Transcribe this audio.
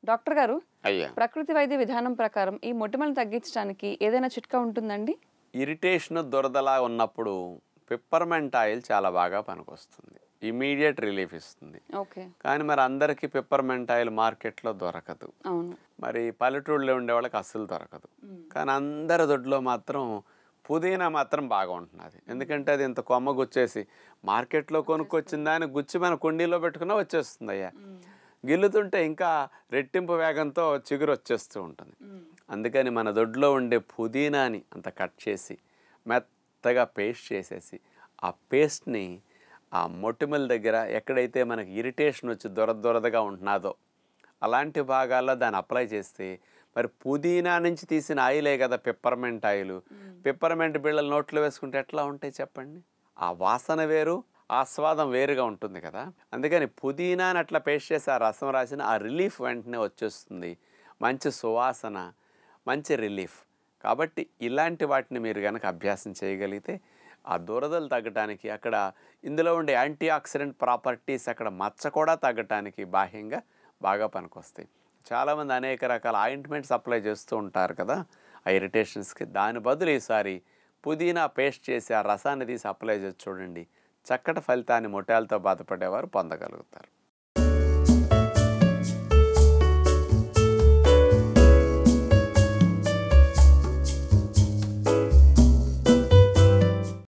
doctor గారు అయ్యా ప్రకృతి వైద్య విధానం ప్రకారం ఈ మొటిమలను తగ్గించడానికి ఏదైనా చిట్కా ఉంటుందండి ఇరిటేషన్ దురదలా ఉన్నప్పుడు పిప్పర్మెంట్ ఆయిల్ చాలా బాగా పనికొస్తుంది ఇమీడియట్ రిలీఫ్ ఇస్తుంది ఓకే కానీ మరి అందరికీ పిప్పర్మెంట్ ఆయిల్ మార్కెట్లో దొరకదు అవును మరి పల్లెటూళ్ళలో ఉండే వాళ్ళకి అస్సలు దొరకదు కానీ అందరి దొడ్లో మాత్రం పుదీనా మాత్రం బాగా ఉంటున్నది ఎందుకంటే అది ఇంత కొమ్మ గుచ్చేసి మార్కెట్లో కొనుక్కొచ్చిందా అని గుచ్చి మన కుండీలో పెట్టుకున్నా వచ్చేస్తుంది అయ్యా గిల్లుతుంటే ఇంకా రెట్టింపు వేగంతో చిగురు వచ్చేస్తూ ఉంటుంది అందుకని మన దొడ్లో ఉండే పుదీనాని అంత కట్ చేసి మెత్తగా పేస్ట్ చేసేసి ఆ పేస్ట్ని ఆ మొటిమల దగ్గర ఎక్కడైతే మనకి ఇరిటేషన్ వచ్చి దొర దొరదగా ఉంటున్నదో అలాంటి భాగాల్లో దాన్ని అప్లై చేస్తే మరి పుదీనా నుంచి తీసిన ఆయిలే కదా పిప్పర్మెంట్ ఆయిల్ పిప్పర్మెంట్ బిళ్ళలు నోట్లో వేసుకుంటే ఎట్లా ఉంటాయి చెప్పండి ఆ వాసన వేరు ఆస్వాదం వేరుగా ఉంటుంది కదా అందుకని పుదీనాని అట్లా పేస్ట్ చేసి ఆ రసం రాసిన ఆ రిలీఫ్ వెంటనే వచ్చేస్తుంది మంచి సువాసన మంచి రిలీఫ్ కాబట్టి ఇలాంటి వాటిని మీరు కనుక అభ్యాసం చేయగలిగితే ఆ దురదలు తగ్గటానికి అక్కడ ఇందులో ఉండే యాంటీ ఆక్సిడెంట్ ప్రాపర్టీస్ అక్కడ మచ్చ కూడా తగ్గటానికి బాహ్యంగా బాగా పనికొస్తాయి చాలామంది అనేక రకాల ఆయింట్మెంట్స్ అప్లై చేస్తూ ఉంటారు కదా ఆ ఇరిటేషన్స్కి దాని బదులు ఈసారి పుదీనా పేస్ట్ చేసి ఆ రసాన్ని తీసి అప్లై చేసి చూడండి చక్కటి ఫలితాన్ని మొటాలతో బాధపడేవారు పొందగలుగుతారు